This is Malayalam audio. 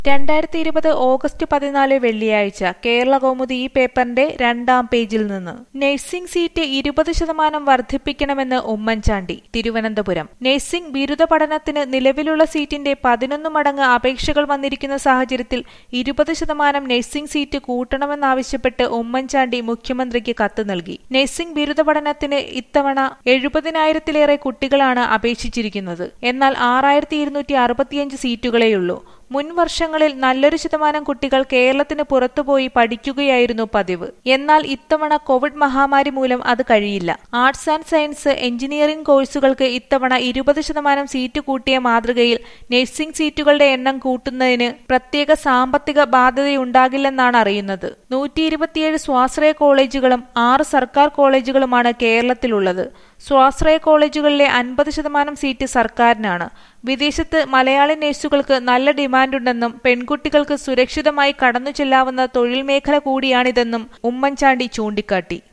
രണ്ടായിരത്തി ഇരുപത് ഓഗസ്റ്റ് പതിനാല് വെള്ളിയാഴ്ച കേരള കൗമുദി ഈ പേപ്പറിന്റെ രണ്ടാം പേജിൽ നിന്ന് നഴ്സിംഗ് സീറ്റ് ഇരുപത് ശതമാനം വർദ്ധിപ്പിക്കണമെന്ന് ഉമ്മൻചാണ്ടി തിരുവനന്തപുരം നഴ്സിംഗ് ബിരുദ പഠനത്തിന് നിലവിലുള്ള സീറ്റിന്റെ പതിനൊന്ന് മടങ്ങ് അപേക്ഷകൾ വന്നിരിക്കുന്ന സാഹചര്യത്തിൽ ഇരുപത് ശതമാനം നഴ്സിംഗ് സീറ്റ് കൂട്ടണമെന്നാവശ്യപ്പെട്ട് ഉമ്മൻചാണ്ടി മുഖ്യമന്ത്രിക്ക് കത്ത് നൽകി നഴ്സിംഗ് ബിരുദ പഠനത്തിന് ഇത്തവണ എഴുപതിനായിരത്തിലേറെ കുട്ടികളാണ് അപേക്ഷിച്ചിരിക്കുന്നത് എന്നാൽ ആറായിരത്തി ഇരുന്നൂറ്റി അറുപത്തിയഞ്ച് സീറ്റുകളേയുള്ളൂ മുൻ വർഷങ്ങളിൽ നല്ലൊരു ശതമാനം കുട്ടികൾ കേരളത്തിന് പുറത്തുപോയി പഠിക്കുകയായിരുന്നു പതിവ് എന്നാൽ ഇത്തവണ കോവിഡ് മഹാമാരി മൂലം അത് കഴിയില്ല ആർട്സ് ആൻഡ് സയൻസ് എഞ്ചിനീയറിംഗ് കോഴ്സുകൾക്ക് ഇത്തവണ ഇരുപത് ശതമാനം സീറ്റ് കൂട്ടിയ മാതൃകയിൽ നഴ്സിംഗ് സീറ്റുകളുടെ എണ്ണം കൂട്ടുന്നതിന് പ്രത്യേക സാമ്പത്തിക ബാധ്യതയുണ്ടാകില്ലെന്നാണ് അറിയുന്നത് നൂറ്റി ഇരുപത്തിയേഴ് സ്വാശ്രയ കോളേജുകളും ആറ് സർക്കാർ കോളേജുകളുമാണ് കേരളത്തിലുള്ളത് സ്വാശ്രയ കോളേജുകളിലെ അൻപത് ശതമാനം സീറ്റ് സർക്കാരിനാണ് വിദേശത്ത് മലയാളി നഴ്സുകൾക്ക് നല്ല ഡിമാൻഡുണ്ടെന്നും പെൺകുട്ടികൾക്ക് സുരക്ഷിതമായി കടന്നു ചെല്ലാവുന്ന തൊഴിൽ മേഖല കൂടിയാണിതെന്നും ഉമ്മൻചാണ്ടി ചൂണ്ടിക്കാട്ടി